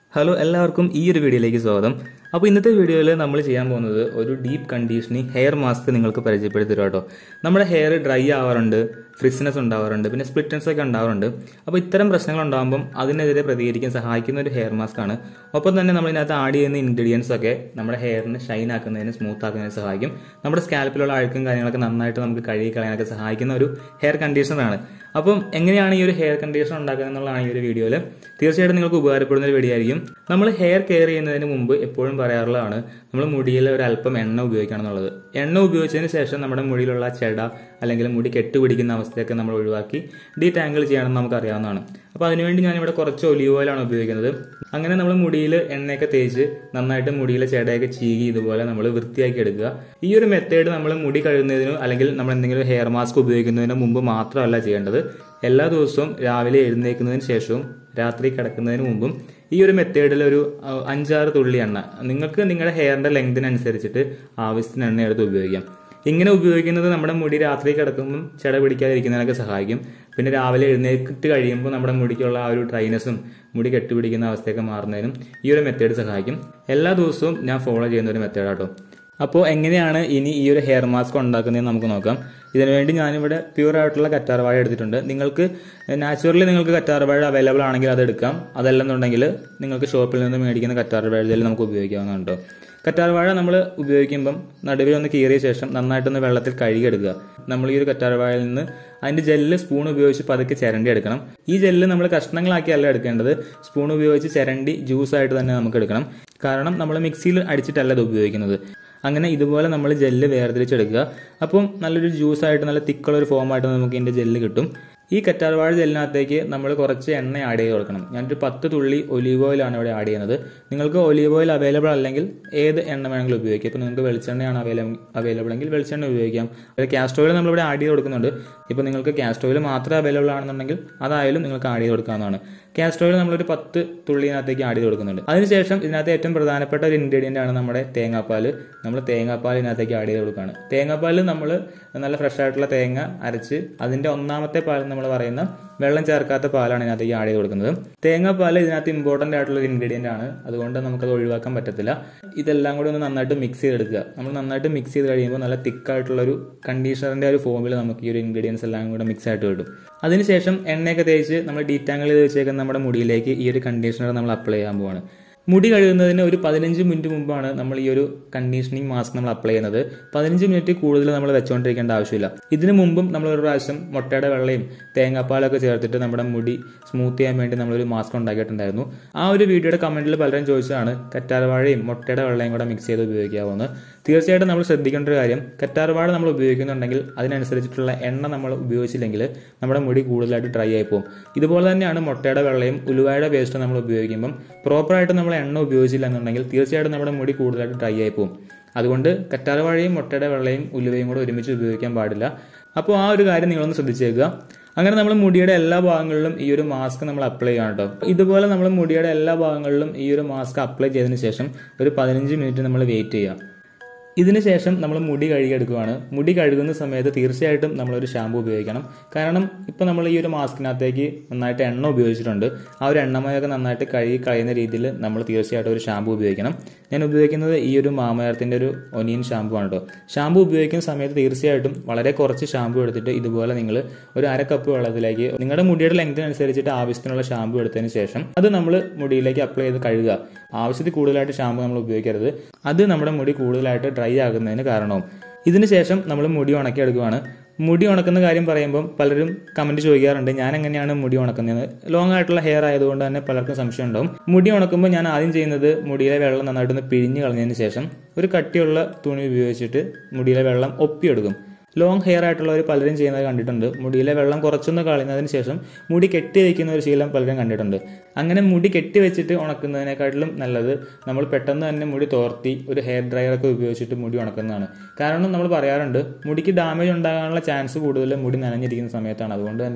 hello എല്ലാവർക്കും ഈ ഒരു വീഡിയോയിലേക്ക് സ്വാഗതം അപ്പോൾ ഇന്നത്തെ വീഡിയോയിൽ നമ്മൾ ചെയ്യാൻ പോകുന്നത് ഒരു ഡീപ്പ് കണ്ടീഷനിങ് ഹെയർ മാസ്ക് നിങ്ങൾക്ക് പരിചയപ്പെടുത്തി തരും കേട്ടോ നമ്മുടെ ഹെയർ ഡ്രൈ ആവാറുണ്ട് ഫ്രിസ്നെസ് ഉണ്ടാവാറുണ്ട് പിന്നെ സ്പ്ലിറ്റൻസ് ഒക്കെ ഉണ്ടാവാറുണ്ട് അപ്പോൾ ഇത്തരം പ്രശ്നങ്ങൾ ഉണ്ടാകുമ്പം അതിനെതിരെ പ്രതികരിക്കാൻ സഹായിക്കുന്ന ഒരു ഹെയർ മാസ്ക് ആണ് ഒപ്പം തന്നെ നമ്മൾ ഇതിനകത്ത് ആഡ് ചെയ്യുന്ന ഇൻഗ്രീഡിയൻസ് ഒക്കെ നമ്മുടെ ഹെയറിന് ഷൈൻ ആക്കുന്നതിന് സ്മൂത്ത് ആക്കുന്നതിന് സഹായിക്കും നമ്മുടെ സ്കാൽപ്പിലുള്ള അഴുക്കും കാര്യങ്ങളൊക്കെ നന്നായിട്ട് നമുക്ക് കഴുകി കളയാനൊക്കെ സഹായിക്കുന്ന ഒരു ഹെയർ കണ്ടീഷണറാണ് അപ്പം എങ്ങനെയാണ് ഈ ഒരു ഹെയർ കണ്ടീഷണർ ഉണ്ടാക്കുന്നത് എന്നുള്ളതാണ് ഈ ഒരു വീഡിയോയിൽ തീർച്ചയായിട്ടും നിങ്ങൾക്ക് ഉപകാരപ്പെടുന്ന ഒരു വീഡിയോ ആയിരിക്കും നമ്മൾ ഹെയർ കെയർ ചെയ്യുന്നതിന് മുമ്പ് എപ്പോഴും പറയാറുള്ളതാണ് നമ്മൾ മുടിയിൽ ഒരു അല്പം എണ്ണ ഉപയോഗിക്കണം എന്നുള്ളത് എണ്ണ ഉപയോഗിച്ചതിന് ശേഷം നമ്മുടെ മുടിയിലുള്ള ചെട അല്ലെങ്കിൽ മുടി കെട്ടുപിടിക്കുന്ന അവസ്ഥയൊക്കെ നമ്മൾ ഒഴിവാക്കി ഡീടാങ്കിൾ ചെയ്യണമെന്ന് നമുക്ക് അറിയാവുന്നതാണ് അപ്പോൾ അതിനുവേണ്ടി ഞാനിവിടെ കുറച്ച് ഒലിവ് ഓയിലാണ് ഉപയോഗിക്കുന്നത് അങ്ങനെ നമ്മൾ മുടിയിൽ എണ്ണയൊക്കെ തേച്ച് നന്നായിട്ട് മുടിയിലെ ചെടയൊക്കെ ചീകി ഇതുപോലെ നമ്മൾ വൃത്തിയാക്കി എടുക്കുക ഈ ഒരു മെത്തേഡ് നമ്മൾ മുടി കഴുകുന്നതിനോ അല്ലെങ്കിൽ നമ്മൾ എന്തെങ്കിലും ഹെയർ മാസ്ക് ഉപയോഗിക്കുന്നതിനോ മുമ്പ് മാത്രമല്ല ചെയ്യേണ്ടത് എല്ലാ ദിവസവും രാവിലെ എഴുന്നേൽക്കുന്നതിന് ശേഷവും രാത്രി കിടക്കുന്നതിന് മുമ്പും ഈ ഒരു മെത്തേഡിൽ ഒരു അഹ്, അഞ്ചാറ് തുള്ളി എണ്ണ നിങ്ങൾക്ക് നിങ്ങളുടെ ഹെയറിന്റെ ലെങ്തിനനുസരിച്ചിട്ട് ആവശ്യത്തിന് എണ്ണ എടുത്ത് ഉപയോഗിക്കാം ഇങ്ങനെ ഉപയോഗിക്കുന്നത് നമ്മുടെ മുടി രാത്രി കിടക്കുമ്പം ചെട പിടിക്കാതിരിക്കുന്നതിനൊക്കെ സഹായിക്കും പിന്നെ രാവിലെ എഴുന്നേറ്റ് കഴിയുമ്പോൾ നമ്മുടെ മുടിക്കുള്ള ആ ഒരു ഡ്രൈനെസ്സും മുടി കെട്ടുപിടിക്കുന്ന അവസ്ഥയൊക്കെ മാറുന്നതിനും ഈ ഒരു മെത്തേഡ് സഹായിക്കും എല്ലാ ദിവസവും ഞാൻ ഫോളോ ചെയ്യുന്ന ഒരു മെത്തേഡാട്ടോ അപ്പോൾ എങ്ങനെയാണ് ഇനി ഈ ഒരു ഹെയർ മാസ്ക് ഉണ്ടാക്കുന്നതെന്ന് നമുക്ക് നോക്കാം ഇതിനുവേണ്ടി ഞാനിവിടെ പ്യൂർ ആയിട്ടുള്ള കറ്റാർവാഴ എടുത്തിട്ടുണ്ട് നിങ്ങൾക്ക് നാച്ചുറലി നിങ്ങൾക്ക് കറ്റാർവാഴ അവൈലബിൾ ആണെങ്കിൽ അത് എടുക്കാം അതല്ലെന്നുണ്ടെങ്കിൽ നിങ്ങൾക്ക് ഷോപ്പിൽ നിന്ന് മേടിക്കുന്ന കറ്റാർവാഴ ജെല്ല് നമുക്ക് ഉപയോഗിക്കാവുന്നതുണ്ടോ കറ്റാർവാഴ നമ്മൾ ഉപയോഗിക്കുമ്പം നടുവിൽ ഒന്ന് കീറിയ ശേഷം നന്നായിട്ടൊന്ന് വെള്ളത്തിൽ കഴുകിയെടുക്കുക നമ്മൾ ഈ ഒരു കറ്റാർവാഴയിൽ നിന്ന് അതിന്റെ ജെല്ല് സ്പൂൺ ഉപയോഗിച്ച് പതുക്കെ ചിരണ്ടി എടുക്കണം ഈ ജെല്ല് നമ്മൾ കഷ്ണങ്ങളാക്കിയല്ല എടുക്കേണ്ടത് സ്പൂൺ ഉപയോഗിച്ച് ചിരണ്ടി ജ്യൂസ് ആയിട്ട് തന്നെ നമുക്ക് എടുക്കണം കാരണം നമ്മൾ മിക്സിയിൽ അടിച്ചിട്ടല്ല ഇത് ഉപയോഗിക്കുന്നത് അങ്ങനെ ഇതുപോലെ നമ്മൾ ജെല്ല് വേർതിരിച്ചെടുക്കുക അപ്പം നല്ലൊരു ജ്യൂസ് ആയിട്ട് നല്ല തിക്കുള്ള ഒരു ഫോമായിട്ട് നമുക്ക് ഇതിന്റെ ജെല്ല് കിട്ടും ഈ കറ്റാർവാഴ ജെല്ലിനകത്തേക്ക് നമ്മൾ കുറച്ച് എണ്ണ ആഡ് ചെയ്ത് കൊടുക്കണം ഞാനൊരു പത്ത് തുള്ളി ഒലീവ് ഓയിലാണ് ഇവിടെ ആഡ് ചെയ്യുന്നത് നിങ്ങൾക്ക് ഒലീവ് ഓയിൽ അവൈലബിൾ അല്ലെങ്കിൽ ഏത് എണ്ണ വേണമെങ്കിലും ഉപയോഗിക്കാം ഇപ്പോൾ നിങ്ങൾക്ക് വെളിച്ചെണ്ണയാണ് അവൈലബിൾ അവൈലബിൾ എങ്കിൽ വെളിച്ചെണ്ണ ഉപയോഗിക്കാം കാസ്റ്റർ ഓയിൽ നമ്മളിവിടെ ആഡ് ചെയ്ത് കൊടുക്കുന്നുണ്ട് ഇപ്പോൾ നിങ്ങൾക്ക് കാസ്റ്റർ ഓയിൽ മാത്രമേ അവൈലബിൾ ആണെന്നുണ്ടെങ്കിൽ അതായാലും നിങ്ങൾക്ക് ആഡ് ചെയ്ത് കൊടുക്കാവുന്നതാണ് കാസ്റ്റർ ഓയിൽ നമ്മളൊരു പത്ത് തുള്ളിനകത്തേക്ക് ആഡ് ചെയ്ത് കൊടുക്കുന്നുണ്ട് അതിനുശേഷം ഇതിനകത്ത് ഏറ്റവും പ്രധാനപ്പെട്ട ഒരു ഇൻഗ്രീഡിയൻ്റ് ആണ് നമ്മുടെ തേങ്ങാപ്പാൽ നമ്മൾ തേങ്ങാപ്പാൽ ഇതിനകത്തേക്ക് ആഡ് ചെയ്ത് കൊടുക്കുകയാണ് തേങ്ങാപ്പാൽ നമ്മൾ നല്ല ഫ്രഷ് ആയിട്ടുള്ള തേങ്ങ അരച്ച് അതിൻ്റെ ഒന്നാമത്തെ പാൽ നമ്മൾ പറയുന്ന വെള്ളം ചേർക്കാത്ത പാലാണ് ഇതിനകത്തേക്ക് ആഡ് ചെയ്ത് കൊടുക്കുന്നത് തേങ്ങാപ്പാൽ ഇതിനകത്ത് ഇമ്പോർട്ടൻ്റ് ആയിട്ടുള്ള ഒരു ഇൻഗ്രീഡിയൻ്റ് ആണ് അതുകൊണ്ട് നമുക്കത് ഒഴിവാക്കാൻ പറ്റത്തില്ല ഇതെല്ലാം കൂടി ഒന്ന് നന്നായിട്ട് മിക്സ് ചെയ്തെടുക്കുക നമ്മൾ നന്നായിട്ട് മിക്സ് ചെയ്ത് കഴിയുമ്പോൾ നല്ല തിക്കായിട്ടുള്ള ഒരു കണ്ടീഷണറിൻ്റെ ഒരു ഫോമിൽ നമുക്ക് ഈ ഒരു ഇൻഗ്രീഡിയൻസ് എല്ലാം കൂടെ മിക്സ് ആയിട്ട് കിട്ടും അതിനുശേഷം എണ്ണയൊക്കെ തേച്ച് നമ്മൾ ഡീറ്റാങ്കിൾ ചെയ്ത് വെച്ചേക്കുന്ന നമ്മുടെ മുടിയിലേക്ക് ഈ ഒരു കണ്ടീഷണർ നമ്മൾ അപ്ലൈ ചെയ്യാൻ പോവാണ് മുടി കഴുകുന്നതിന് ഒരു പതിനഞ്ച് മിനിറ്റ് മുമ്പാണ് നമ്മൾ ഈ ഒരു കണ്ടീഷനിങ് മാസ്ക് നമ്മൾ അപ്ലൈ ചെയ്യുന്നത് പതിനഞ്ച് മിനിറ്റ് കൂടുതൽ നമ്മൾ വെച്ചുകൊണ്ടിരിക്കേണ്ട ആവശ്യമില്ല ഇതിനു മുമ്പും നമ്മൾ ഒരു പ്രാവശ്യം മുട്ടയുടെ വെള്ളയും തേങ്ങാപ്പാലൊക്കെ ചേർത്തിട്ട് നമ്മുടെ മുടി സ്മൂത്ത് ചെയ്യാൻ വേണ്ടി നമ്മളൊരു മാസ്ക് ഉണ്ടാക്കിയിട്ടുണ്ടായിരുന്നു ആ ഒരു വീഡിയോയുടെ കമന്റിൽ പലരും ചോദിച്ചതാണ് കറ്റാർവാഴയും മുട്ടയുടെ വെള്ളയും കൂടെ മിക്സ് ചെയ്ത് ഉപയോഗിക്കാവുന്നത് തീർച്ചയായിട്ടും നമ്മൾ ശ്രദ്ധിക്കേണ്ട ഒരു കാര്യം കറ്റാർവാഴ നമ്മൾ ഉപയോഗിക്കുന്നുണ്ടെങ്കിൽ അതിനനുസരിച്ചിട്ടുള്ള എണ്ണ നമ്മൾ ഉപയോഗിച്ചില്ലെങ്കിൽ നമ്മുടെ മുടി കൂടുതലായിട്ട് ഡ്രൈ ആയി പോകും ഇതുപോലെ തന്നെയാണ് മുട്ടയുടെ വെള്ളയും ഉലുവയുടെ പേസ്റ്റ് നമ്മൾ ഉപയോഗിക്കുമ്പം പ്രോപ്പറായിട്ട് നമ്മൾ എണ്ണ ഉപയോഗിച്ചില്ല എന്നുണ്ടെങ്കിൽ തീർച്ചയായിട്ടും നമ്മുടെ മുടി കൂടുതലായിട്ട് ഡ്രൈ ആയി പോകും അതുകൊണ്ട് കറ്റാർവാഴയും മുട്ടയുടെ വെള്ളയും ഉലുവയും കൂടെ ഒരുമിച്ച് ഉപയോഗിക്കാൻ പാടില്ല അപ്പോൾ ആ ഒരു കാര്യം നിങ്ങളൊന്ന് ശ്രദ്ധിച്ചേക്കുക അങ്ങനെ നമ്മൾ മുടിയുടെ എല്ലാ ഭാഗങ്ങളിലും ഈ ഒരു മാസ്ക് നമ്മൾ അപ്ലൈ ചെയ്യണം കേട്ടോ ഇതുപോലെ നമ്മൾ മുടിയുടെ എല്ലാ ഭാഗങ്ങളിലും ഈ ഒരു മാസ്ക് അപ്ലൈ ചെയ്തതിന് ശേഷം ഒരു പതിനഞ്ച് മിനിറ്റ് നമ്മൾ വെയിറ്റ് ചെയ്യുക ഇതിന് ശേഷം നമ്മൾ മുടി കഴുകിയെടുക്കുകയാണ് മുടി കഴുകുന്ന സമയത്ത് തീർച്ചയായിട്ടും നമ്മളൊരു ഷാമ്പു ഉപയോഗിക്കണം കാരണം ഇപ്പോൾ നമ്മൾ ഈ ഒരു മാസ്കിനകത്തേക്ക് നന്നായിട്ട് എണ്ണ ഉപയോഗിച്ചിട്ടുണ്ട് ആ ഒരു എണ്ണമയൊക്കെ നന്നായിട്ട് കഴുകി കളയുന്ന രീതിയിൽ നമ്മൾ തീർച്ചയായിട്ടും ഒരു ഷാമ്പു ഉപയോഗിക്കണം ഞാൻ ഉപയോഗിക്കുന്നത് ഈ ഒരു മാമയത്തിൻ്റെ ഒരു ഒനിയൻ ഷാമ്പു ആണ് കേട്ടോ ഷാമ്പു ഉപയോഗിക്കുന്ന സമയത്ത് തീർച്ചയായിട്ടും വളരെ കുറച്ച് ഷാമ്പു എടുത്തിട്ട് ഇതുപോലെ നിങ്ങൾ ഒരു അര കപ്പ് വെള്ളത്തിലേക്ക് നിങ്ങളുടെ മുടിയുടെ ലെങ്തിനനുസരിച്ചിട്ട് ആവശ്യത്തിനുള്ള ഷാമ്പു എടുത്തതിന് ശേഷം അത് നമ്മൾ മുടിയിലേക്ക് അപ്ലൈ ചെയ്ത് കഴുകുക ആവശ്യത്തിൽ കൂടുതലായിട്ട് ഷാമ്പു നമ്മൾ ഉപയോഗിക്കരുത് അത് നമ്മുടെ മുടി കൂടുതലായിട്ട് ഡ്രൈ ആകുന്നതിന് കാരണവും ഇതിന് ശേഷം നമ്മൾ മുടി ഉണക്കിയെടുക്കുകയാണ് മുടി ഉണക്കുന്ന കാര്യം പറയുമ്പോൾ പലരും കമന്റ് ചോദിക്കാറുണ്ട് ഞാൻ എങ്ങനെയാണ് മുടി ഉണക്കുന്നത് ലോങ് ആയിട്ടുള്ള ഹെയർ ആയതുകൊണ്ട് തന്നെ പലർക്കും സംശയം ഉണ്ടാവും മുടി ഉണക്കുമ്പോൾ ഞാൻ ആദ്യം ചെയ്യുന്നത് മുടിയിലെ വെള്ളം നന്നായിട്ടൊന്ന് പിഴിഞ്ഞ് കളഞ്ഞതിന് ശേഷം ഒരു കട്ടിയുള്ള തുണി ഉപയോഗിച്ചിട്ട് മുടിയിലെ വെള്ളം ഒപ്പിയെടുക്കും ലോങ് ഹെയർ ആയിട്ടുള്ളവർ പലരും ചെയ്യുന്നത് കണ്ടിട്ടുണ്ട് മുടിയിലെ വെള്ളം കുറച്ചൊന്ന് കളയുന്നതിന് ശേഷം മുടി കെട്ടി വയ്ക്കുന്ന ഒരു ശീലം പലരും കണ്ടിട്ടുണ്ട് അങ്ങനെ മുടി കെട്ടി വെച്ചിട്ട് ഉണക്കുന്നതിനെക്കാട്ടിലും നല്ലത് നമ്മൾ പെട്ടെന്ന് തന്നെ മുടി തോർത്തി ഒരു ഹെയർ ഡ്രയർ ഒക്കെ ഉപയോഗിച്ചിട്ട് മുടി ഉണക്കുന്നതാണ് കാരണം നമ്മൾ പറയാറുണ്ട് മുടിക്ക് ഡാമേജ് ഉണ്ടാകാനുള്ള ചാൻസ് കൂടുതൽ മുടി നനഞ്ഞിരിക്കുന്ന സമയത്താണ് അതുകൊണ്ട് തന്നെ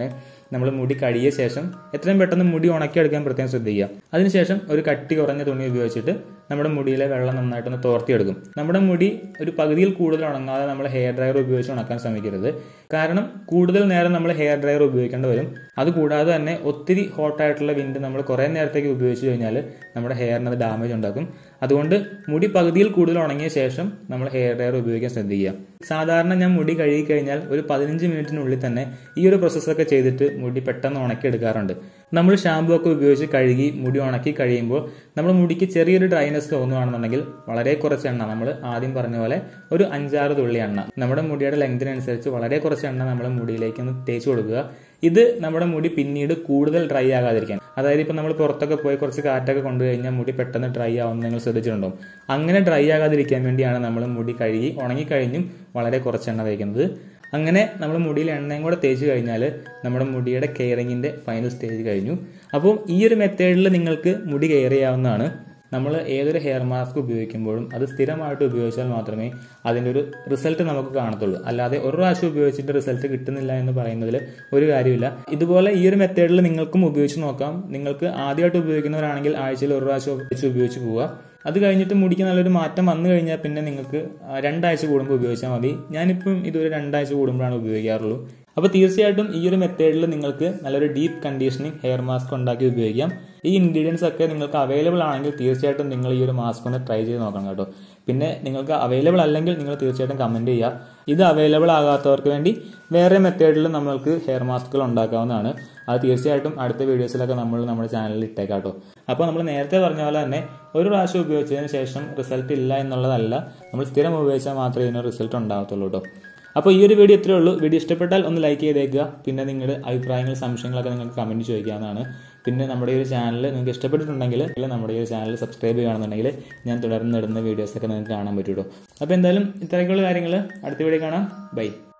നമ്മൾ മുടി കഴിയ ശേഷം എത്രയും പെട്ടെന്ന് മുടി ഉണക്കിയെടുക്കാൻ പ്രത്യേകം ശ്രദ്ധിക്കുക അതിനുശേഷം ഒരു കട്ടി കുറഞ്ഞ തുണി ഉപയോഗിച്ചിട്ട് നമ്മുടെ മുടിയിലെ വെള്ളം നന്നായിട്ടൊന്ന് തോർത്തിയെടുക്കും നമ്മുടെ മുടി ഒരു പകുതിയിൽ കൂടുതൽ ഉണങ്ങാതെ നമ്മൾ ഹെയർ ഡ്രയർ ഉപയോഗിച്ച് ഉണക്കാൻ ശ്രമിക്കരുത് കാരണം കൂടുതൽ നേരം നമ്മൾ ഹെയർ ഡ്രയർ ഉപയോഗിക്കേണ്ടി വരും അതുകൂടാതെ തന്നെ ഒത്തിരി ഹോട്ടായിട്ടുള്ള വിൻഡ് നമ്മൾ കുറേ നേരത്തേക്ക് ഉപയോഗിച്ച് കഴിഞ്ഞാൽ നമ്മുടെ ഹെയറിന് അത് ഡാമേജ് ഉണ്ടാക്കും അതുകൊണ്ട് മുടി പകുതിയിൽ കൂടുതൽ ഉണങ്ങിയ ശേഷം നമ്മൾ ഹെയർ ഡ്രയർ ഉപയോഗിക്കാൻ ശ്രദ്ധിക്കുക സാധാരണ ഞാൻ മുടി കഴുകി കഴിഞ്ഞാൽ ഒരു പതിനഞ്ച് മിനിറ്റിനുള്ളിൽ തന്നെ ഈ ഒരു പ്രോസസ്സൊക്കെ ചെയ്തിട്ട് മുടി പെട്ടെന്ന് ഉണക്കി എടുക്കാറുണ്ട് നമ്മൾ ഷാമ്പു ഒക്കെ ഉപയോഗിച്ച് കഴുകി മുടി ഉണക്കി കഴിയുമ്പോൾ നമ്മുടെ മുടിക്ക് ചെറിയൊരു ഡ്രൈനെസ് തോന്നുകയാണെന്നുണ്ടെങ്കിൽ വളരെ കുറച്ച് എണ്ണ നമ്മൾ ആദ്യം പറഞ്ഞ പോലെ ഒരു അഞ്ചാറ് തുള്ളി എണ്ണ നമ്മുടെ മുടിയുടെ ലെങ്തിനനുസരിച്ച് വളരെ കുറച്ച് എണ്ണ നമ്മൾ മുടിയിലേക്ക് ഒന്ന് തേച്ച് കൊടുക്കുക ഇത് നമ്മുടെ മുടി പിന്നീട് കൂടുതൽ ഡ്രൈ ആകാതിരിക്കാൻ അതായത് ഇപ്പം നമ്മൾ പുറത്തൊക്കെ പോയി കുറച്ച് കാറ്റൊക്കെ കൊണ്ടു കഴിഞ്ഞാൽ മുടി പെട്ടെന്ന് ഡ്രൈ ആവുമെന്ന് നിങ്ങൾ ശ്രദ്ധിച്ചിട്ടുണ്ടോ അങ്ങനെ ഡ്രൈ ആകാതിരിക്കാൻ വേണ്ടിയാണ് നമ്മൾ മുടി കഴുകി ഉണങ്ങിക്കഴിഞ്ഞും വളരെ കുറച്ച് എണ്ണ തേക്കുന്നത് അങ്ങനെ നമ്മൾ മുടിയിൽ എണ്ണയും കൂടെ തേച്ച് കഴിഞ്ഞാൽ നമ്മുടെ മുടിയുടെ കെയറിങ്ങിൻ്റെ ഫൈനൽ സ്റ്റേജ് കഴിഞ്ഞു അപ്പോൾ ഈ ഒരു മെത്തേഡിൽ നിങ്ങൾക്ക് മുടി കെയർ ചെയ്യാവുന്നതാണ് നമ്മൾ ഏതൊരു ഹെയർ മാസ്ക് ഉപയോഗിക്കുമ്പോഴും അത് സ്ഥിരമായിട്ട് ഉപയോഗിച്ചാൽ മാത്രമേ അതിൻ്റെ ഒരു റിസൾട്ട് നമുക്ക് കാണത്തുള്ളൂ അല്ലാതെ ഒരു പ്രാവശ്യം ഉപയോഗിച്ചിട്ട് റിസൾട്ട് കിട്ടുന്നില്ല എന്ന് പറയുന്നതിൽ ഒരു കാര്യമില്ല ഇതുപോലെ ഈ ഒരു മെത്തേഡിൽ നിങ്ങൾക്കും ഉപയോഗിച്ച് നോക്കാം നിങ്ങൾക്ക് ആദ്യമായിട്ട് ഉപയോഗിക്കുന്നവരാണെങ്കിൽ ആഴ്ചയിൽ ഒരു പ്രാവശ്യം വെച്ച് ഉപയോഗിച്ച് പോവുക അത് കഴിഞ്ഞിട്ട് മുടിക്ക് നല്ലൊരു മാറ്റം വന്നു കഴിഞ്ഞാൽ പിന്നെ നിങ്ങൾക്ക് രണ്ടാഴ്ച കൂടുമ്പോൾ ഉപയോഗിച്ചാൽ മതി ഞാനിപ്പം ഇതൊരു രണ്ടാഴ്ച കൂടുമ്പോഴാണ് ഉപയോഗിക്കാറുള്ളൂ അപ്പോൾ തീർച്ചയായിട്ടും ഈ ഒരു മെത്തേഡിൽ നിങ്ങൾക്ക് നല്ലൊരു ഡീപ്പ് കണ്ടീഷനിങ് ഹെയർ മാസ്ക് ഉണ്ടാക്കി ഉപയോഗിക്കാം ഈ ഇൻഗ്രീഡിയൻസ് ഒക്കെ നിങ്ങൾക്ക് അവൈലബിൾ ആണെങ്കിൽ തീർച്ചയായിട്ടും നിങ്ങൾ ഈ ഒരു മാസ്ക് ഒന്ന് ട്രൈ ചെയ്ത് നോക്കണം കേട്ടോ പിന്നെ നിങ്ങൾക്ക് അവൈലബിൾ അല്ലെങ്കിൽ നിങ്ങൾ തീർച്ചയായിട്ടും കമൻറ്റ് ചെയ്യുക ഇത് അവൈലബിൾ ആകാത്തവർക്ക് വേണ്ടി വേറെ മെത്തേഡിൽ നമ്മൾക്ക് ഹെയർ മാസ്കുകൾ ഉണ്ടാക്കാവുന്നതാണ് അത് തീർച്ചയായിട്ടും അടുത്ത വീഡിയോസിലൊക്കെ നമ്മൾ നമ്മുടെ ചാനലിൽ ഇട്ടേക്കാം കേട്ടോ അപ്പോൾ നമ്മൾ നേരത്തെ പറഞ്ഞ പോലെ തന്നെ ഒരു പ്രാവശ്യം ഉപയോഗിച്ചതിന് ശേഷം റിസൾട്ട് ഇല്ല എന്നുള്ളതല്ല നമ്മൾ സ്ഥിരം ഉപയോഗിച്ചാൽ മാത്രമേ ഇതിന് റിസൾട്ട് ഉണ്ടാകത്തുള്ളൂ കേട്ടോ അപ്പോൾ ഈ ഒരു വീഡിയോ ഇത്രയേ ഉള്ളൂ വീഡിയോ ഇഷ്ടപ്പെട്ടാൽ ഒന്ന് ലൈക്ക് ചെയ്തേക്കുക പിന്നെ നിങ്ങളുടെ അഭിപ്രായങ്ങൾ സംശയങ്ങളൊക്കെ നിങ്ങൾക്ക് കമൻറ്റ് ചോദിക്കാവുന്നതാണ് പിന്നെ നമ്മുടെ ഈ ഒരു ചാനൽ നിങ്ങൾക്ക് ഇഷ്ടപ്പെട്ടിട്ടുണ്ടെങ്കിൽ നമ്മുടെ ഈ ഒരു ചാനൽ സബ്സ്ക്രൈബ് ചെയ്യുകയാണെന്നുണ്ടെങ്കിൽ ഞാൻ തുടർന്ന് ഇടുന്ന വീഡിയോസൊക്കെ നിങ്ങൾക്ക് കാണാൻ പറ്റുള്ളൂ അപ്പോൾ എന്തായാലും ഇത്രയൊക്കെയുള്ള കാര്യങ്ങൾ അടുത്ത വീഡിയോ കാണാം ബൈ